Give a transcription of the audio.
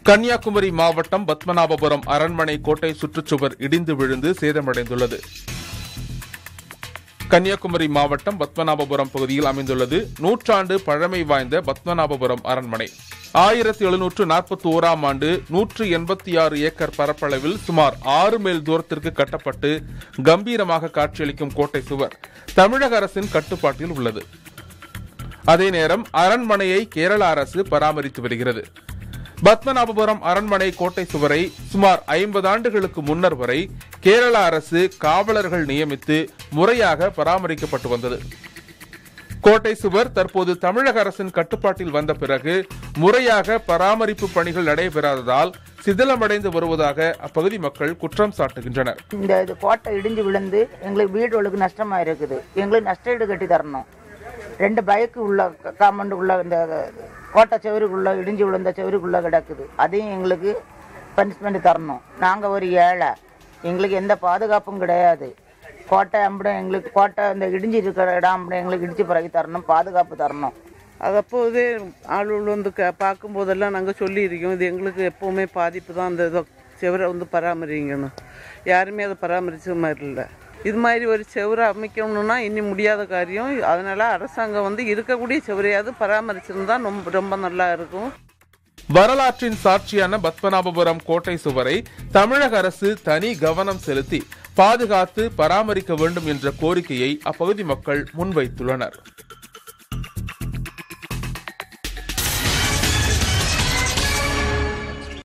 கன்னியாகுமரி மாவட்டம் பத்மநாபபுரம் அரண்மனை கோட்டை சுற்றுச்சுவர் இடிந்து விழுந்து சேதமடைந்துள்ளது கன்னியாகுமரி மாவட்டம் பத்மநாபபுரம் பகுதியில் அமைந்துள்ளது நூற்றாண்டு பழமை வாய்ந்த பத்மநாபபுரம் அரண்மனை ஆயிரத்தி எழுநூற்று நாற்பத்தி ஓராம் ஆண்டு நூற்று எண்பத்தி ஆறு ஏக்கர் பரப்பளவில் சுமார் ஆறு மைல் தூரத்திற்கு கட்டப்பட்டு கம்பீரமாக காட்சியளிக்கும் கோட்டை சுவர் தமிழக அரசின் கட்டுப்பாட்டில் உள்ளது அதே நேரம் அரண்மனையை கேரள அரசு பராமரித்து வருகிறது பத்மநாபபுரம் அரண்மனை கோட்டை சுவரை சுமார் ஐம்பது ஆண்டுகளுக்கு முன்னர் வரை கேரள அரசு காவலர்கள் நியமித்து முறையாக பராமரிக்கப்பட்டு வந்தது கோட்டை சுவர் தற்போது தமிழக அரசின் கட்டுப்பாட்டில் வந்த பிறகு முறையாக பராமரிப்பு பணிகள் நடைபெறாததால் சிதிலமடைந்து வருவதாக அப்பகுதி மக்கள் குற்றம் சாட்டுகின்றனர் இந்த இது கோட்டை இடிஞ்சு விழுந்து எங்களுக்கு வீடுகளுக்கு நஷ்டமாக இருக்குது எங்களுக்கு நஷ்டஈடு கட்டி தரணும் ரெண்டு பைக்கு உள்ள காம்பவுண்டு உள்ள இந்த கோட்டை செவருக்குள்ள இடிஞ்சு விழுந்த செவருக்குள்ள கிடக்குது அதையும் எங்களுக்கு பனிஷ்மெண்ட் தரணும் நாங்கள் ஒரு ஏழை எங்களுக்கு எந்த பாதுகாப்பும் கிடையாது கோட்டை அம்படம் எங்களுக்கு கோட்டை இந்த இடிஞ்சு இருக்கிற இடம் அம்படம் எங்களுக்கு இடிச்சு பிறகு தரணும் பாதுகாப்பு தரணும் அது அப்போதே ஆளுகள் வந்து க பார்க்கும்போதெல்லாம் நாங்கள் சொல்லியிருக்கோம் இது எங்களுக்கு எப்போவுமே பாதிப்பு தான் அந்த இதை செவரை வந்து பராமரிங்கணும் யாருமே அதை பராமரிச்ச மாதிரி இல்லை இது மாதிரி ஒரு செவரை அமைக்கணும்னா இனி முடியாத காரியம் அதனால அரசாங்கம் வந்து இருக்கக்கூடிய செவரையாவது பராமரிச்சிருந்தா ரொம்ப ரொம்ப நல்லா இருக்கும் வரலாற்றின் சாட்சியான பத்மநாபபுரம் கோட்டை சுவரை தமிழக அரசு தனி கவனம் செலுத்தி பாதுகாத்து பராமரிக்க வேண்டும் என்ற கோரிக்கையை அப்பகுதி மக்கள் முன்வைத்துள்ளனர்